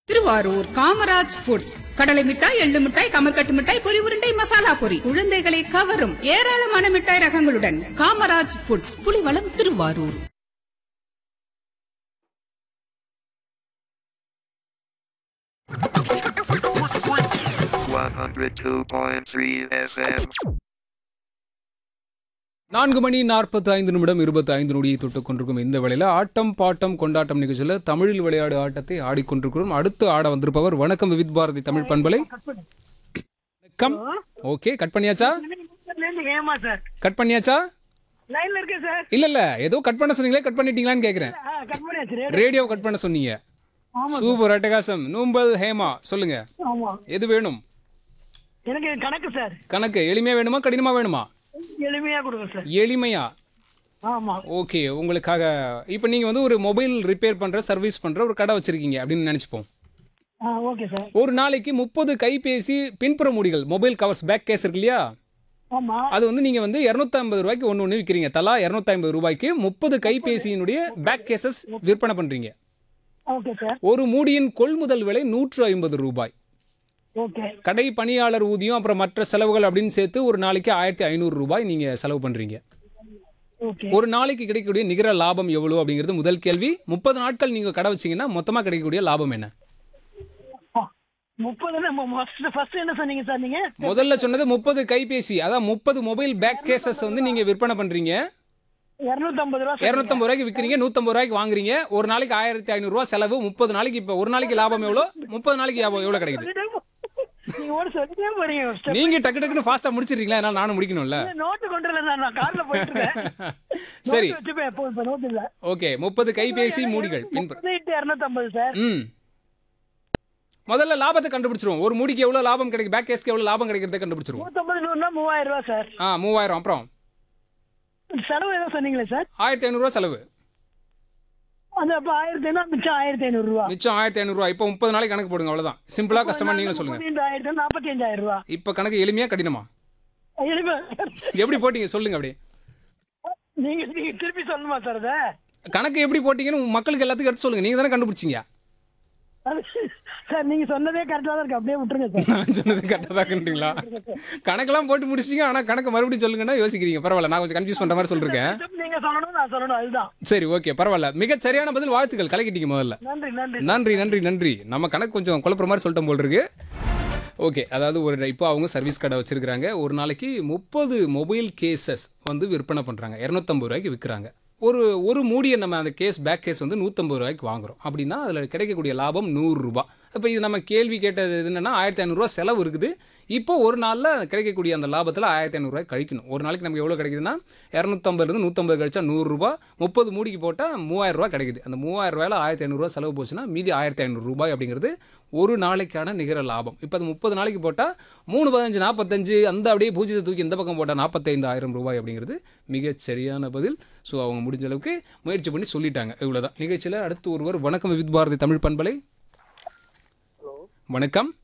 Thiruvarur Kamaraj foods கடலை மிட்டாய் எள்ளு மிட்டாய் கமர்கட்டு மிட்டாய் பொரி உருண்டை மசாலா பொரி குழந்தைகளை கவரும் ஏராளமான மிட்டாய் ரகங்களுடன் காமராஜ் ஃபுட்ஸ் புலிவளம் திருவாரூர் 102.3 FM. நான்கு மணி நாற்பத்தி ஐந்து நிமிடம் இருபத்தி ஐந்து நொடியை தொட்டுக் கொண்டிருக்கும் இந்த வேளையில ஆட்டம் பாட்டம் கொண்டாட்டம் நிகழ்ச்சியில் தமிழில் விளையாடு ஆட்டத்தை ஆடிக்கொண்டிருக்கிறோம் அடுத்து ஆட வந்திருப்பவர் வணக்கம் விவித் பாரதி தமிழ் பண்பலை வணக்கம் ஓகே கட் பண்ணியாச்சா ஏமா சார் கட் பண்ணியாச்சா லைன்ல இருக்கேன் சார் இல்ல இல்ல ஏதோ கட் பண்ண சொன்னீங்களே கட் பண்ணிட்டீங்களான்னு கேக்குறேன் ஆ, கட் பண்ணியாச்சு ரேடியோ ரேடியோ கட் பண்ண சொன்னீங்க சூப்பர் அட்டகாசம் நூம்பல் ஹேமா சொல்லுங்க ஆமா எது வேணும் எனக்கு கணக்கு சார் கணக்கு எளிமையா வேணுமா கடினமா வேணுமா எளிமையா கொடுங்க சார் எளிமையா ஆமா ஓகே உங்களுக்காக இப்போ நீங்கள் வந்து ஒரு மொபைல் ரிப்பேர் பண்ணுற சர்வீஸ் பண்ணுற ஒரு கடை வச்சுருக்கீங்க அப்படின்னு நினச்சிப்போம் ஆ ஓகே சார் ஒரு நாளைக்கு முப்பது கைபேசி பின்புற மூடிகள் மொபைல் கவர்ஸ் பேக் கேஸ் இருக்கு இல்லையா ஆமா அது வந்து நீங்கள் வந்து இரநூத்தம்பது ரூபாய்க்கு ஒன்று ஒன்று விற்கிறீங்க தலா இரநூத்தம்பது ரூபாய்க்கு முப்பது கைபேசியினுடைய பேக் கேசஸ் விற்பனை பண்ணுறீங்க ஓகே சார் ஒரு மூடியின் கொள்முதல் விலை நூற்று ஐம்பது ரூபாய் ஓகே கடை பணியாளர் ஊதியம் அப்புறம் மற்ற செலவுகள் அப்படின்னு சேர்த்து ஒரு நாளைக்கு ஆயிரத்தி ஐநூறு ரூபாய் நீங்கள் செலவு பண்ணுறீங்க ஓகே ஒரு நாளைக்கு கிடைக்கக்கூடிய நிகர லாபம் எவ்வளோ அப்படிங்கிறது முதல் கேள்வி முப்பது நாட்கள் நீங்கள் கடை வச்சீங்கன்னா மொத்தமாக கிடைக்கக்கூடிய லாபம் என்ன முப்பது ஃபர்ஸ்ட் ஃபர்ஸ்ட் என்ன சொன்னீங்க சார் நீங்க முதல்ல சொன்னது முப்பது கைபேசி அதான் முப்பது மொபைல் பேக் கேசஸ் வந்து நீங்க விற்பனை பண்றீங்க இருநூத்தம்பது ரூபா சொன்னீங்க. இருநூத்தம்பது ரூபாய்க்கு விற்கிறீங்க நூத்தம்பது ரூபாய்க்கு வாங்குறீங்க ஒரு நாளைக்கு ஆயிரத்தி ஐநூறு ரூபாய் செலவு முப்பது நாளைக்கு இப்போ ஒரு நாளைக்கு லாபம் எவ்வளோ முப்பது நாளைக்கு லாபம் எவ்வளோ கிடைக்குது நீங்க ஒரு சொல்லிட்டே போறீங்க ஒரு step. நீங்க டக்கு டக்குன்னு ஃபாஸ்டா முடிச்சிடுறீங்களா என்னால நானும் முடிக்கணும்ல நோட்டு கொண்டு வரல சார் நான் கார்ல போயிட்டு இருக்கேன் சரி நோட்டு வச்சுப்பேன் இப்போ இப்போ நோட்டு இல்ல ஓகே முப்பது கைபேசி மூடிகள் பின்பு முப்பது இன்ட்டு இருநூத்தம்பது சார் ம் முதல்ல லாபத்தை கண்டுபிடிச்சிருவோம் ஒரு மூடிக்கு எவ்வளவு லாபம் கிடைக்கும் பேக் கேஸ்க்கு எவ்வளவு லாபம் கிடைக்கிறத கண்டுபிடிச்சிருவோம் நூத்தம்பது நூறுனா மூவாயிரம் ரூபா சார் ஆ மூவாயிரம் அப்புறம் செலவு ஏதோ சொன்னீங்களே சார் ஆயிரத்தி ஐநூறுரூவா செலவு அது அப்ப ஆயிரத்தி ஐநூறு மிச்சம் ஆயிரத்தி ஐநூறு ரூபா மிச்சம் ஆயிரத்தி ஐநூறுரூவா இப்போ முப்பது நாளைக்கு கணக்கு போடுங்க அவ்வளவுதான் சிம்பிளா கஷ்டமா நீங்களும் சொல்லுங்க முப்பது இன்ட்டு ஆயிரத்தி நாற்பத்தி அஞ்சாயிரம் ரூபா இப்போ கணக்கு எளிமையா கடினமா எளிமை. எப்படி போட்டீங்க சொல்லுங்க அப்படியே நீங்க நீங்க திருப்பி சொல்லணுமா சார் அத கணக்கு எப்படி போட்டீங்கன்னு உங்க மக்களுக்கு எல்லாத்துக்கும் எடுத்து சொல்லுங்க நீங்க தானே கண்டுபிடிச்சீங்க அது சார் நீங்க சொன்னதே கரெக்டா தான் இருக்கு அப்படியே விட்டுருங்க சார் நான் சொன்னது கரெக்டாக தான் கண்டுங்களா கணக்கெல்லாம் போட்டு முடிச்சிங்க ஆனா கணக்கு மறுபடியும் சொல்லுங்கன்னா யோசிக்கிறீங்க பரவாயில்ல நான் கொஞ்சம் கன்ஃபியூஸ் பண்ற மாதிரி சொல்லிருக்கேன் நீங்க சொல்லணும் நான் சொல்லணும் அதுதான் சரி ஓகே பரவாயில்ல மிகச் சரியான பதில் வாழ்த்துக்கள் கலக்கிட்டீங்க முதல்ல நன்றி நன்றி நன்றி நன்றி நன்றி நம்ம கணக்கு கொஞ்சம் குழப்புற மாதிரி சொல்லிட்டோம் போல் இருக்கு ஓகே அதாவது ஒரு இப்போ அவங்க சர்வீஸ் கடை வச்சிருக்காங்க ஒரு நாளைக்கு முப்பது மொபைல் கேசஸ் வந்து விற்பனை பண்ணுறாங்க இரநூத்தம்பது ரூபாய்க்கு விற்கிறாங்க ஒரு ஒரு மூடியை நம்ம அந்த கேஸ் பேக் கேஸ் வந்து நூற்றம்பது ரூபாய்க்கு வாங்குறோம் அப்படின்னா அதில் கிடைக்கக்கூடிய லாபம் நூறுரூபா இப்போ இது நம்ம கேள்வி கேட்டது இது என்னன்னா ஆயிரத்தி ஐநூறுரூவா செலவு இருக்குது இப்போ ஒரு நாளில் கிடைக்கக்கூடிய அந்த லாபத்தில் ஆயிரத்தி ஐநூறுரூவாய் கழிக்கணும் ஒரு நாளைக்கு நமக்கு எவ்வளோ கிடைக்குதுன்னா இரநூத்தம்பதுலேருந்து நூற்றம்பது கழிச்சா நூறுரூபா முப்பது மூடிக்கு போட்டால் மூவாயிரம் ரூபாய் கிடைக்குது அந்த மூவாயிரம் ரூபாயில் ஆயிரத்தி ஐநூறுரூவா செலவு போச்சுன்னா மீதி ஆயிரத்தி ஐநூறு ரூபாய் அப்படிங்கிறது ஒரு நாளைக்கான நிகர லாபம் இப்போ அது முப்பது நாளைக்கு போட்டால் மூணு பதினஞ்சு நாற்பத்தஞ்சு அந்த அப்படியே பூஜ்ஜியத்தை தூக்கி இந்த பக்கம் போட்டால் நாற்பத்தைந்து ஆயிரம் ரூபாய் அப்படிங்கிறது மிகச் சரியான பதில் ஸோ அவங்க முடிஞ்ச அளவுக்கு முயற்சி பண்ணி சொல்லிட்டாங்க இவ்வளோதான் நிகழ்ச்சியில் அடுத்து ஒருவர் வணக்கம் வித் பாரதி தமிழ் பண்பலை வணக்கம்